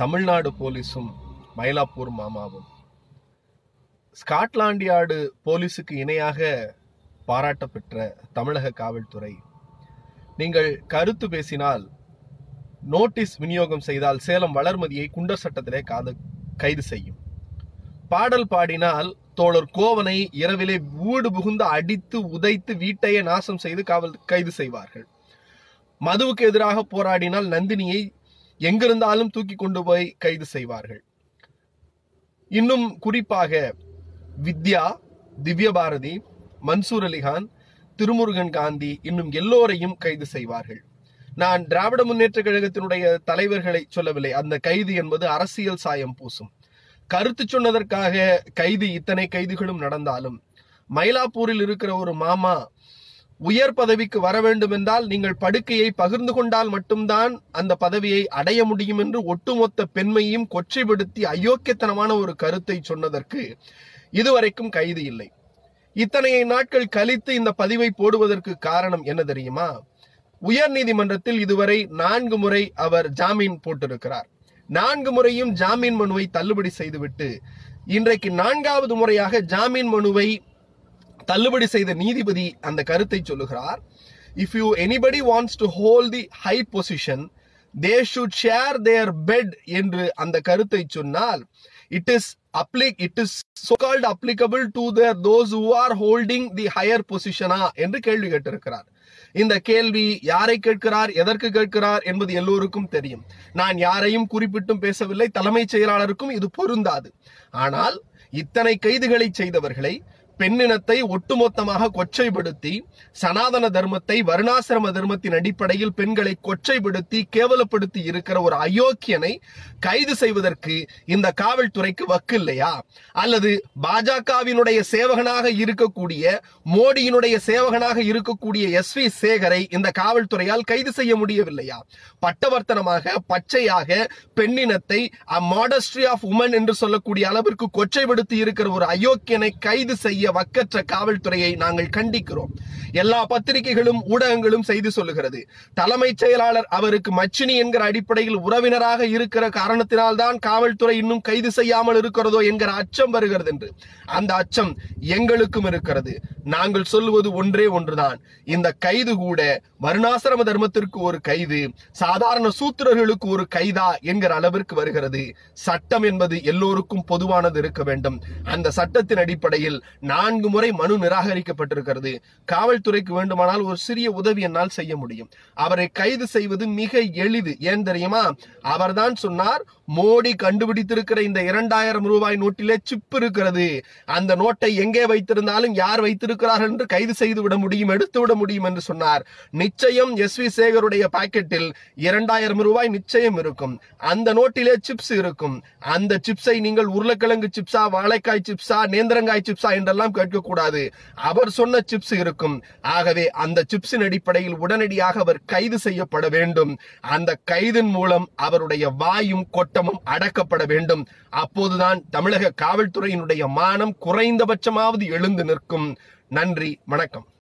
தமிழ்நாடு போலீஸும் மயிலாப்பூர் மாமாவும் Scotland yard போலீஸுக்கு இணையாக பாராட்ட பெற்ற தமிழக காவல்துறை நீங்கள் கருத்து பேசினால் நோட்டீஸ் விநியோகம் செய்தால் சேலம் வளர்மதியை குண்டர் சட்டத்திலே காது கைது செய்யும் பாடல் பாடினால் தோழர் கோவனை இரவிலே வீடு புகுந்து அடித்து உதைத்து வீட்டையே நாசம் செய்து காவல் கைது செய்வார்கள் மதுவுக்கு எதிராக போராடினால் நந்தினியை எங்கிருந்தாலும் தூக்கி கொண்டு போய் கைது செய்வார்கள் இன்னும் குறிப்பாக வித்யா திவ்யபாரதி மன்சூர் அலிகான் திருமுருகன் காந்தி இன்னும் எல்லோரையும் கைது செய்வார்கள் நான் திராவிட முன்னேற்ற கழகத்தினுடைய தலைவர்களை சொல்லவில்லை அந்த கைது என்பது அரசியல் சாயம் பூசும் கருத்து சொன்னதற்காக கைது இத்தனை கைதுகளும் நடந்தாலும் மயிலாப்பூரில் இருக்கிற ஒரு மாமா உயர் பதவிக்கு வர வேண்டும் என்றால் நீங்கள் படுக்கையை பகிர்ந்து கொண்டால் மட்டும்தான் அந்த பதவியை அடைய முடியும் என்று ஒட்டுமொத்த பெண்மையும் கொச்சைப்படுத்தி அயோக்கியத்தனமான ஒரு கருத்தை சொன்னதற்கு இதுவரைக்கும் கைது இல்லை இத்தனை நாட்கள் கழித்து இந்த பதிவை போடுவதற்கு காரணம் என்ன தெரியுமா உயர் நீதிமன்றத்தில் இதுவரை நான்கு முறை அவர் ஜாமீன் போட்டிருக்கிறார் நான்கு முறையும் ஜாமீன் மனுவை தள்ளுபடி செய்துவிட்டு இன்றைக்கு நான்காவது முறையாக ஜாமீன் மனுவை தள்ளுபடி செய்த நீதிபதி அந்த கருத்தை சொல்லுகிறார் if you anybody wants to hold the high position they should share their bed என்று அந்த கருத்தை சொன்னால் இட் இஸ் அப்ளிக் it is so called applicable to their those who are holding the higher position என்று கேள்வி கேட்டிருக்கிறார் இந்த கேள்வி யாரை கேட்கிறார் எதற்கு கேட்கிறார் என்பது எல்லோருக்கும் தெரியும் நான் யாரையும் குறிப்பிட்டும் பேசவில்லை தலைமைச் செயலாளருக்கும் இது பொருந்தாது ஆனால் இத்தனை கைதுகளை செய்தவர்களை பெண்ணினத்தை ஒட்டுமொத்தமாக கொச்சைப்படுத்தி சனாதன தர்மத்தை வருணாசிரம தர்மத்தின் அடிப்படையில் பெண்களை கொச்சைப்படுத்தி கேவலப்படுத்தி இருக்கிற ஒரு அயோக்கியனை கைது செய்வதற்கு இந்த காவல்துறைக்கு வக்கு இல்லையா அல்லது பாஜகவினுடைய சேவகனாக இருக்கக்கூடிய மோடியினுடைய சேவகனாக இருக்கக்கூடிய எஸ் வி சேகரை இந்த காவல்துறையால் கைது செய்ய முடியவில்லையா பட்டவர்த்தனமாக பச்சையாக பெண்ணினத்தை மாடஸ்ட்ரி ஆஃப் உமன் என்று சொல்லக்கூடிய அளவிற்கு கொச்சைப்படுத்தி இருக்கிற ஒரு அயோக்கியனை கைது செய்ய வக்கற்ற காவல்துறையை நாங்கள் கண்டிக்கிறோம் எல்லா பத்திரிகைகளும் ஊடகங்களும் செய்தி சொல்லுகிறது தலைமைச் செயலாளர் அவருக்கு மச்சினி என்கிற அடிப்படையில் உறவினராக இருக்கிற காரணத்தினால்தான் காவல்துறை இன்னும் கைது செய்யாமல் இருக்கிறதோ என்கிற அச்சம் வருகிறது என்று அந்த அச்சம் எங்களுக்கும் இருக்கிறது நாங்கள் சொல்லுவது ஒன்றே ஒன்றுதான் இந்த கைது கூட வருணாசிரம தர்மத்திற்கு ஒரு கைது சாதாரண சூத்திரர்களுக்கு ஒரு கைதா என்கிற அளவிற்கு வருகிறது சட்டம் என்பது எல்லோருக்கும் பொதுவானது இருக்க வேண்டும் அந்த சட்டத்தின் அடிப்படையில் நான்கு முறை மனு நிராகரிக்கப்பட்டிருக்கிறது காவல்துறைக்கு வேண்டுமானால் ஒரு சிறிய உதவி என்னால் செய்ய முடியும் அவரை கைது செய்வது மிக எளிது ஏன் தெரியுமா அவர்தான் சொன்னார் மோடி கண்டுபிடித்திருக்கிற இந்த இரண்டாயிரம் ரூபாய் நோட்டிலே சிப் இருக்கிறது அந்த நோட்டை எங்கே வைத்திருந்தாலும் யார் வைத்திருக்கிறார்கள் என்று கைது செய்து விட முடியும் எடுத்து விட முடியும் என்று சொன்னார் நிச்சயம் எஸ் வி சேகருடைய பாக்கெட்டில் இரண்டாயிரம் ரூபாய் நிச்சயம் இருக்கும் அந்த நோட்டிலே சிப்ஸ் இருக்கும் அந்த சிப்ஸை நீங்கள் உருளைக்கிழங்கு சிப்ஸா வாழைக்காய் சிப்ஸா நேந்திரங்காய் சிப்ஸா என்றெல்லாம் கேட்கக்கூடாது அவர் சொன்ன சிப்ஸ் இருக்கும் ஆகவே அந்த சிப்ஸின் அடிப்படையில் உடனடியாக அவர் கைது செய்யப்பட வேண்டும் அந்த கைதின் மூலம் அவருடைய வாயும் கொட்டமும் அடக்கப்பட வேண்டும் அப்போதுதான் தமிழக காவல்துறையினுடைய மானம் குறைந்தபட்சமாவது எழுந்து நிற்கும் நன்றி வணக்கம்